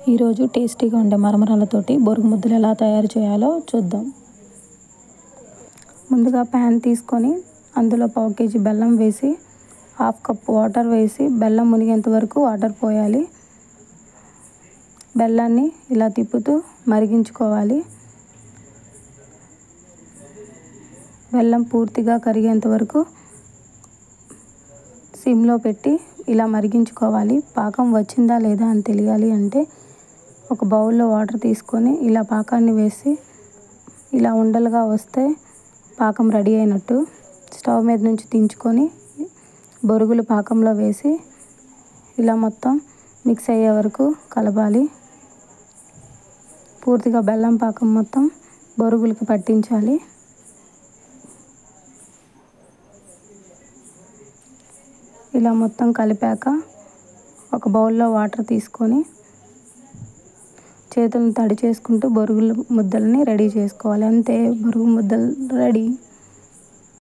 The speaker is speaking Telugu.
ఈరోజు టేస్టీగా ఉండే మరమరాలతోటి బొరుగు ముద్దలు ఎలా తయారు చేయాలో చూద్దాం ముందుగా ప్యాన్ తీసుకొని అందులో పావు కేజీ బెల్లం వేసి హాఫ్ కప్ వాటర్ వేసి బెల్లం మునిగేంత వరకు వాటర్ పోయాలి బెల్లాన్ని ఇలా తిప్పుతూ మరిగించుకోవాలి బెల్లం పూర్తిగా కరిగేంత వరకు సిమ్లో పెట్టి ఇలా మరిగించుకోవాలి పాకం వచ్చిందా లేదా అని తెలియాలి అంటే ఒక బౌల్లో వాటర్ తీసుకొని ఇలా పాకాన్ని వేసి ఇలా ఉండలుగా వస్తే పాకం రెడీ అయినట్టు స్టవ్ మీద నుంచి దించుకొని బొరుగులు పాకంలో వేసి ఇలా మొత్తం మిక్స్ అయ్యే వరకు కలపాలి పూర్తిగా బెల్లం పాకం మొత్తం బొరుగులకి పట్టించాలి ఇలా మొత్తం కలిపాక ఒక బౌల్లో వాటర్ తీసుకొని చేతులను తడి చేసుకుంటూ బొరుగుల ముద్దల్ని రెడీ చేసుకోవాలి అంతే బొరుగు ముద్దలు రెడీ